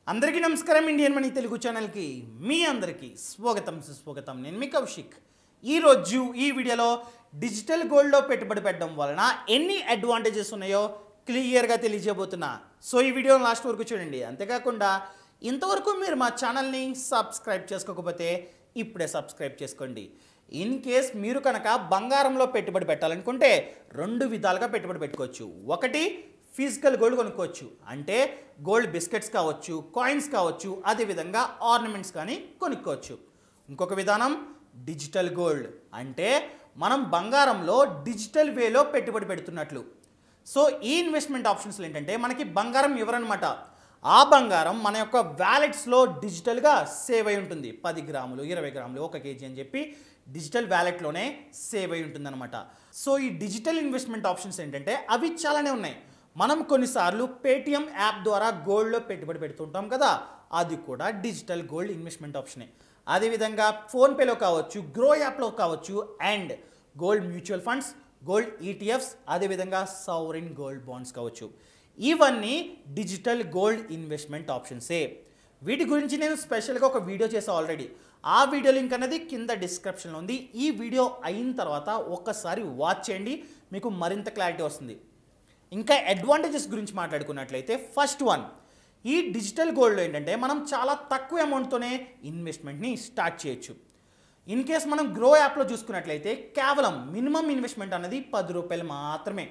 అందరికీ నమస్కారం Indian money Telugu ఛానల్కి మీ అందరికీ స్వాగతం సుస్వాగతం నేను మీ కౌశిక్ ఈరోజు ఈ వీడియోలో డిజిటల్ గోల్డ్లో పెట్టుబడి పెట్టడం వలన ఎన్ని అడ్వాంటేజెస్ ఉన్నాయో క్లియర్గా తెలియజేయబోతున్నా సో ఈ వీడియో లాస్ట్ వరకు చూడండి అంతేకాకుండా ఇంతవరకు మీరు మా ఛానల్ని సబ్స్క్రైబ్ చేసుకోకపోతే ఇప్పుడే సబ్స్క్రైబ్ చేసుకోండి ఇన్ కేస్ మీరు కనుక బంగారంలో పెట్టుబడి పెట్టాలనుకుంటే రెండు విధాలుగా పెట్టుబడి పెట్టుకోవచ్చు ఒకటి ఫిజికల్ గోల్డ్ కొనుక్కోవచ్చు అంటే గోల్డ్ బిస్కెట్స్ కావచ్చు కాయిన్స్ కావచ్చు అదేవిధంగా ఆర్నమెంట్స్ కానీ కొనుక్కోవచ్చు ఇంకొక విధానం డిజిటల్ గోల్డ్ అంటే మనం బంగారంలో డిజిటల్ వేలో పెట్టుబడి పెడుతున్నట్లు సో ఈ ఇన్వెస్ట్మెంట్ ఆప్షన్స్లో ఏంటంటే మనకి బంగారం ఇవ్వరనమాట ఆ బంగారం మన యొక్క వ్యాలెట్స్లో డిజిటల్గా సేవ్ అయి ఉంటుంది పది గ్రాములు ఇరవై గ్రాములు ఒక కేజీ అని చెప్పి డిజిటల్ వ్యాలెట్లోనే సేవ్ అయి ఉంటుందన్నమాట సో ఈ డిజిటల్ ఇన్వెస్ట్మెంట్ ఆప్షన్స్ ఏంటంటే అవి చాలానే ఉన్నాయి మనం కొన్నిసార్లు పేటిఎం యాప్ ద్వారా గోల్డ్లో పెట్టుబడి పెడుతుంటాం కదా అది కూడా డిజిటల్ గోల్డ్ ఇన్వెస్ట్మెంట్ ఆప్షనే అదేవిధంగా ఫోన్పేలో కావచ్చు గ్రో యాప్లో కావచ్చు and gold mutual funds gold ETFs అదేవిధంగా సౌరిన్ గోల్డ్ బాండ్స్ కావచ్చు ఇవన్నీ డిజిటల్ గోల్డ్ ఇన్వెస్ట్మెంట్ ఆప్షన్సే వీటి గురించి నేను స్పెషల్గా ఒక వీడియో చేసా ఆల్రెడీ ఆ వీడియో లింక్ అనేది కింద డిస్క్రిప్షన్లో ఉంది ఈ వీడియో అయిన తర్వాత ఒక్కసారి వాచ్ చేయండి మీకు మరింత క్లారిటీ వస్తుంది ఇంకా అడ్వాంటేజెస్ గురించి మాట్లాడుకున్నట్లయితే ఫస్ట్ వన్ ఈ డిజిటల్ గోల్డ్లో ఏంటంటే మనం చాలా తక్కువ అమౌంట్తోనే ఇన్వెస్ట్మెంట్ని స్టార్ట్ చేయొచ్చు ఇన్ కేస్ మనం గ్రో యాప్లో చూసుకున్నట్లయితే కేవలం మినిమం ఇన్వెస్ట్మెంట్ అనేది పది రూపాయలు మాత్రమే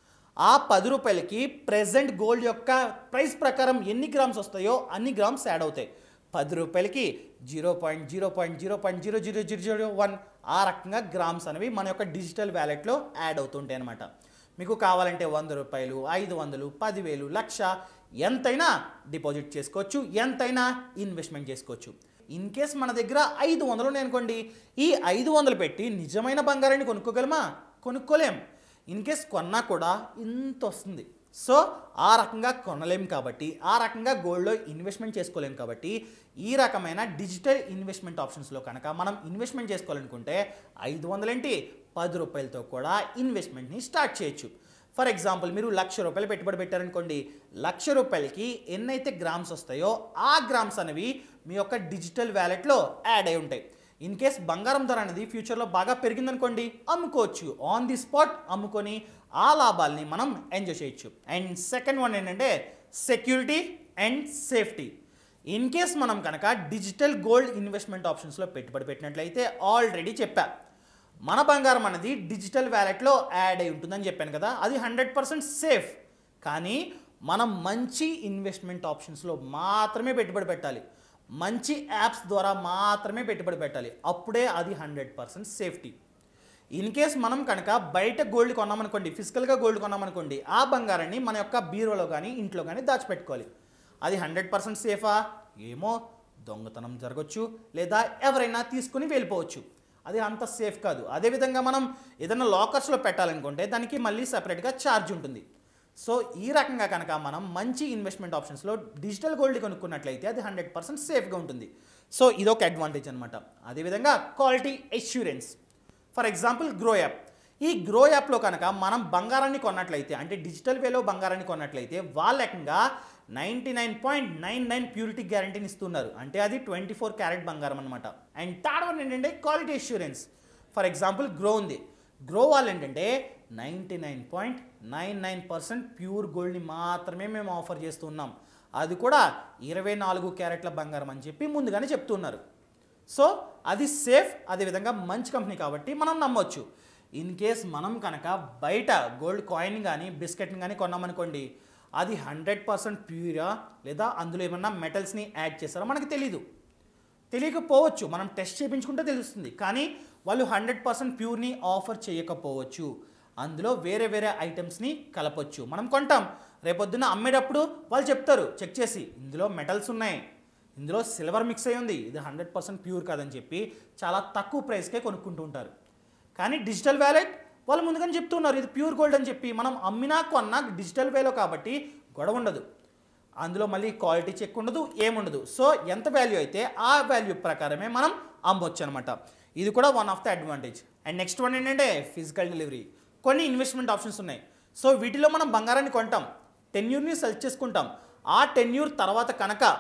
ఆ పది రూపాయలకి ప్రెజెంట్ గోల్డ్ యొక్క ప్రైస్ ప్రకారం ఎన్ని గ్రామ్స్ వస్తాయో అన్ని గ్రామ్స్ యాడ్ అవుతాయి పది రూపాయలకి zero point zero point zero point zero zero zero zero one ఆ రకంగా గ్రామ్స్ అనేవి మన యొక్క డిజిటల్ వ్యాలెట్లో యాడ్ అవుతుంటాయి అనమాట మీకు కావాలంటే వంద రూపాయలు ఐదు వందలు పదివేలు లక్ష ఎంతైనా డిపాజిట్ చేసుకోవచ్చు ఎంతైనా ఇన్వెస్ట్మెంట్ చేసుకోవచ్చు ఇన్ కేస్ మన దగ్గర ఐదు వందలు ఉన్నాయి అనుకోండి ఈ ఐదు వందలు పెట్టి నిజమైన బంగారాన్ని కొనుక్కోగలమా కొనుక్కోలేం ఇన్ కేస్ కొన్నా కూడా ఇంత వస్తుంది సో ఆ రకంగా కొనలేం కాబట్టి ఆ రకంగా గోల్డ్లో ఇన్వెస్ట్మెంట్ చేసుకోలేం కాబట్టి ఈ రకమైన డిజిటల్ ఇన్వెస్ట్మెంట్ ఆప్షన్స్లో కనుక మనం ఇన్వెస్ట్మెంట్ చేసుకోవాలనుకుంటే ఐదు వందలేంటి పది రూపాయలతో కూడా ఇన్వెస్ట్మెంట్ని స్టార్ట్ చేయొచ్చు ఫర్ ఎగ్జాంపుల్ మీరు లక్ష రూపాయలు పెట్టుబడి పెట్టారనుకోండి లక్ష రూపాయలకి ఎన్నైతే గ్రామ్స్ వస్తాయో ఆ గ్రామ్స్ అనేవి మీ యొక్క డిజిటల్ వ్యాలెట్లో యాడ్ అయి ఉంటాయి ఇన్ కేస్ బంగారం ధర అనేది ఫ్యూచర్లో బాగా పెరిగిందనుకోండి అమ్ముకోవచ్చు ఆన్ ది స్పాట్ అమ్ముకొని ఆ లాభాల్ని మనం ఎంజాయ్ చేయొచ్చు అండ్ సెకండ్ వన్ ఏంటంటే security and safety in case మనం కనుక డిజిటల్ గోల్డ్ ఇన్వెస్ట్మెంట్ ఆప్షన్స్లో పెట్టుబడి పెట్టినట్లయితే ఆల్రెడీ చెప్పా మన బంగారం అనేది డిజిటల్ వ్యాలెట్లో యాడ్ అయి ఉంటుందని చెప్పాను కదా అది హండ్రెడ్ పర్సెంట్ సేఫ్ కానీ మనం మంచి ఇన్వెస్ట్మెంట్ ఆప్షన్స్లో మాత్రమే పెట్టుబడి పెట్టాలి మంచి యాప్స్ ద్వారా మాత్రమే పెట్టుబడి పెట్టాలి అప్పుడే అది hundred percent safety in case మనం కనుక బయట గోల్డ్ కొన్నామనుకోండి ఫిజికల్గా గోల్డ్ కొన్నామనుకోండి ఆ బంగారాన్ని మన యొక్క బీరోలో కానీ ఇంట్లో కానీ దాచిపెట్టుకోవాలి అది హండ్రెడ్ పర్సెంట్ సేఫా ఏమో దొంగతనం జరగచ్చు లేదా ఎవరైనా తీసుకుని వెళ్ళిపోవచ్చు అది అంత సేఫ్ కాదు అదేవిధంగా మనం ఏదైనా లాకర్స్లో పెట్టాలనుకుంటే దానికి మళ్ళీ సపరేట్గా ఛార్జ్ ఉంటుంది సో ఈ రకంగా కనుక మనం మంచి ఇన్వెస్ట్మెంట్ ఆప్షన్స్లో డిజిటల్ గోల్డ్ కొనుక్కున్నట్లయితే అది హండ్రెడ్ పర్సెంట్ సేఫ్గా ఉంటుంది సో ఇదొక అడ్వాంటేజ్ అనమాట అదేవిధంగా quality assurance for example Grow app ఈ గ్రో యాప్లో కనుక మనం బంగారాన్ని కొన్నట్లయితే అంటే డిజిటల్ వేలో బంగారాన్ని కొన్నట్లయితే వాళ్ళ ఏకంగా ninety nine point nine nine purity గ్యారంటీని ఇస్తున్నారు అంటే అది ట్వంటీ ఫోర్ క్యారెట్ బంగారం అనమాట అండ్ థర్డ్ వన్ ఏంటంటే quality assurance for example Grow ఉంది గ్రో వాళ్ళు ఏంటంటే ninety nine point nine nine percent pure గోల్డ్ని మాత్రమే మేము ఆఫర్ చేస్తున్నాం అది కూడా ఇరవై నాలుగు క్యారెట్ల బంగారం అని చెప్పి ముందుగానే చెప్తున్నారు సో అది సేఫ్ అదేవిధంగా మంచి కంపెనీ కాబట్టి మనం నమ్మొచ్చు ఇన్ కేస్ మనం కనుక బయట గోల్డ్ కాయిన్ కానీ బిస్కెట్ని కానీ కొన్నామనుకోండి అది హండ్రెడ్ పర్సెంట్ ప్యూరా లేదా అందులో ఏమన్నా మెటల్స్ని యాడ్ చేస్తారో మనకి తెలీదు తెలియకపోవచ్చు మనం టెస్ట్ చేయించుకుంటే తెలుస్తుంది కానీ వాళ్ళు హండ్రెడ్ పర్సెంట్ ప్యూర్ని ఆఫర్ చేయకపోవచ్చు అందులో వేరే వేరే ఐటమ్స్ని కలపొచ్చు మనం కొంటాం రేపొద్దున అమ్మేటప్పుడు వాళ్ళు చెప్తారు చెక్ చేసి ఇందులో మెటల్స్ ఉన్నాయి ఇందులో సిల్వర్ మిక్స్ అయి ఉంది ఇది హండ్రెడ్ పర్సెంట్ ప్యూర్ కాదని చెప్పి చాలా తక్కువ ప్రైస్కే కొనుక్కుంటూ ఉంటారు కానీ డిజిటల్ వ్యాలెట్ వాళ్ళు ముందుగానే చెప్తున్నారు ఇది ప్యూర్ గోల్డ్ అని చెప్పి మనం అమ్మినా కొన్నా డిజిటల్ వేలో కాబట్టి గొడవ ఉండదు అందులో మళ్ళీ క్వాలిటీ చెక్ ఉండదు ఏముండదు సో ఎంత వాల్యూ అయితే ఆ వాల్యూ ప్రకారమే మనం అమ్మొచ్చు అనమాట ఇది కూడా one of the advantage and next one ఏంటంటే ఫిజికల్ డెలివరీ కొన్ని ఇన్వెస్ట్మెంట్ ఆప్షన్స్ ఉన్నాయి సో వీటిలో మనం బంగారాన్ని కొంటాం టెన్యూర్ని సెలెక్ట్ చేసుకుంటాం ఆ టెన్యూర్ తర్వాత కనుక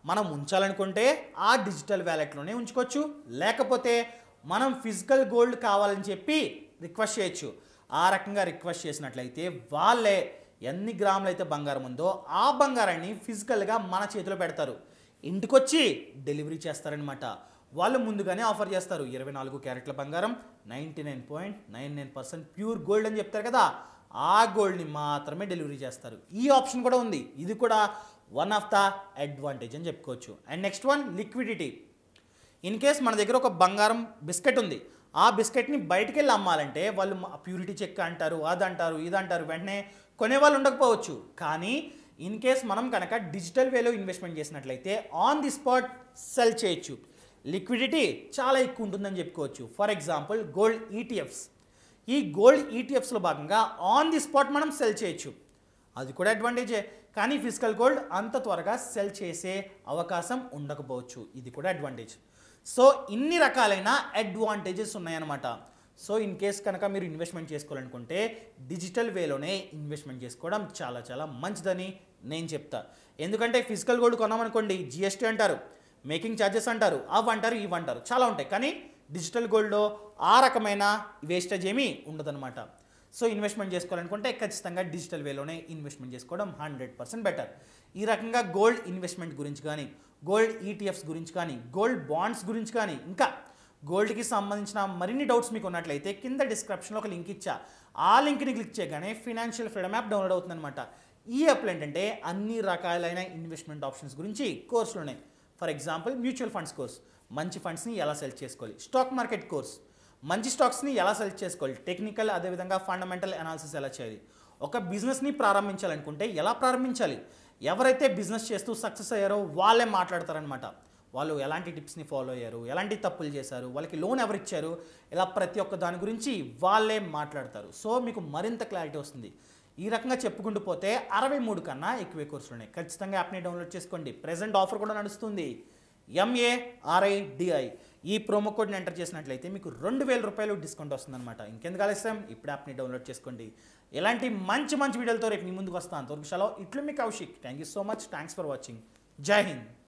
మనం ఉంచాలనుకుంటే ఆ డిజిటల్ వ్యాలెట్లోనే ఉంచుకోవచ్చు లేకపోతే మనం ఫిజికల్ గోల్డ్ కావాలని చెప్పి రిక్వెస్ట్ చేయొచ్చు ఆ రకంగా రిక్వెస్ట్ చేసినట్లయితే వాళ్ళే ఎన్ని గ్రాములు అయితే బంగారం ఉందో ఆ బంగారాన్ని ఫిజికల్గా మన చేతిలో పెడతారు ఇంటికొచ్చి డెలివరీ చేస్తారనమాట వాళ్ళు ముందుగానే ఆఫర్ చేస్తారు ఇరవై నాలుగు క్యారెట్ల బంగారం ninety nine point nine nine percent pure gold అని చెప్తారు కదా ఆ గోల్డ్ని మాత్రమే డెలివరీ చేస్తారు ఈ ఆప్షన్ కూడా ఉంది ఇది కూడా వన్ ఆఫ్ ద అడ్వాంటేజ్ అని చెప్పుకోవచ్చు and next one liquidity in case మన దగ్గర ఒక బంగారం బిస్కెట్ ఉంది ఆ బిస్కెట్ని బయటికి వెళ్ళి అమ్మాలంటే వాళ్ళు ప్యూరిటీ చెక్ అంటారు అది అంటారు ఇది అంటారు వెంటనే కొనేవాళ్ళు ఉండకపోవచ్చు కానీ ఇన్ కేస్ మనం కనుక డిజిటల్ వేలో ఇన్వెస్ట్మెంట్ చేసినట్లయితే ఆన్ ది స్పాట్ సెల్ చేయొచ్చు లిక్విడిటీ చాలా ఎక్కువ ఉంటుందని చెప్పుకోవచ్చు ఫర్ ఎగ్జాంపుల్ గోల్డ్ ఈటీఎఫ్స్ ఈ గోల్డ్ ఈటీఎఫ్స్లో భాగంగా ఆన్ ది స్పాట్ మనం సెల్ చేయొచ్చు అది కూడా అడ్వాంటేజే కానీ ఫిజికల్ గోల్డ్ అంత త్వరగా సెల్ చేసే అవకాశం ఉండకపోవచ్చు ఇది కూడా అడ్వాంటేజ్ సో ఇన్ని రకాలైన అడ్వాంటేజెస్ ఉన్నాయన్నమాట సో ఇన్ కేస్ కనుక మీరు ఇన్వెస్ట్మెంట్ చేసుకోవాలనుకుంటే డిజిటల్ వేలోనే ఇన్వెస్ట్మెంట్ చేసుకోవడం చాలా చాలా మంచిదని నేను చెప్తా ఎందుకంటే ఫిజికల్ గోల్డ్ కొన్నామనుకోండి జిఎస్టీ అంటారు మేకింగ్ ఛార్జెస్ అంటారు అవి అంటారు ఇవి అంటారు చాలా ఉంటాయి కానీ డిజిటల్ గోల్డ్లో ఆ రకమైన వేస్టేజ్ ఏమీ ఉండదన్నమాట సో ఇన్వెస్ట్మెంట్ చేసుకోవాలనుకుంటే ఖచ్చితంగా డిజిటల్ వేలోనే ఇన్వెస్ట్మెంట్ చేసుకోవడం హండ్రెడ్ పర్సెంట్ బెటర్ ఈ రకంగా గోల్డ్ ఇన్వెస్ట్మెంట్ గురించి కానీ గోల్డ్ ఈటీఎఫ్స్ గురించి కానీ గోల్డ్ బాండ్స్ గురించి కానీ ఇంకా గోల్డ్కి సంబంధించిన మరిన్ని డౌట్స్ మీకు ఉన్నట్లయితే కింద డిస్క్రిప్షన్లో ఒక లింక్ ఇచ్చా ఆ లింక్ని క్లిక్ చేయగానే ఫినాన్షియల్ ఫ్రీడమ్ యాప్ డౌన్లోడ్ అవుతుందన్నమాట ఈ యాప్లో ఏంటంటే అన్ని రకాలైన ఇన్వెస్ట్మెంట్ ఆప్షన్స్ గురించి కోర్సులు ఉన్నాయి for example mutual funds course మంచి ఫండ్స్ని ఎలా సెలెక్ట్ చేసుకోవాలి స్టాక్ మార్కెట్ కోర్స్ మంచి స్టాక్స్ని ఎలా సెలెక్ట్ చేసుకోవాలి టెక్నికల్ అదేవిధంగా ఫండమెంటల్ అనాలిసిస్ ఎలా చేయాలి ఒక బిజినెస్ని ప్రారంభించాలనుకుంటే ఎలా ప్రారంభించాలి ఎవరైతే బిజినెస్ చేస్తూ సక్సెస్ అయ్యారో వాళ్ళే మాట్లాడతారనమాట వాళ్ళు ఎలాంటి టిప్స్ని ఫాలో అయ్యారు ఎలాంటి తప్పులు చేశారు వాళ్ళకి లోన్ ఎవరు ఇచ్చారు ఇలా ప్రతి ఒక్క దాని గురించి వాళ్ళే మాట్లాడతారు సో మీకు మరింత క్లారిటీ వస్తుంది ఈ రకంగా చెప్పుకుంటూ పోతే అరవై మూడు కన్నా ఎక్కువే కోర్సులు ఉన్నాయి ఖచ్చితంగా యాప్ని డౌన్లోడ్ చేసుకోండి ప్రెజెంట్ ఆఫర్ కూడా నడుస్తుంది ఎంఏఆర్ఐడిఐ ఈ ప్రోమో కోడ్ని ఎంటర్ చేసినట్లయితే మీకు రెండు వేల రూపాయలు డిస్కౌంట్ వస్తుందన్నమాట ఇంకెందుకు ఆలస్యం ఇప్పుడు యాప్ని డౌన్లోడ్ చేసుకోండి ఇలాంటి మంచి మంచి వీడియోలతో రేపు మీ ముందుకు వస్తాను అంతవరకు సెలవు ఇట్లు మీ Kaushik thank you so much thanks for watching Jai Hind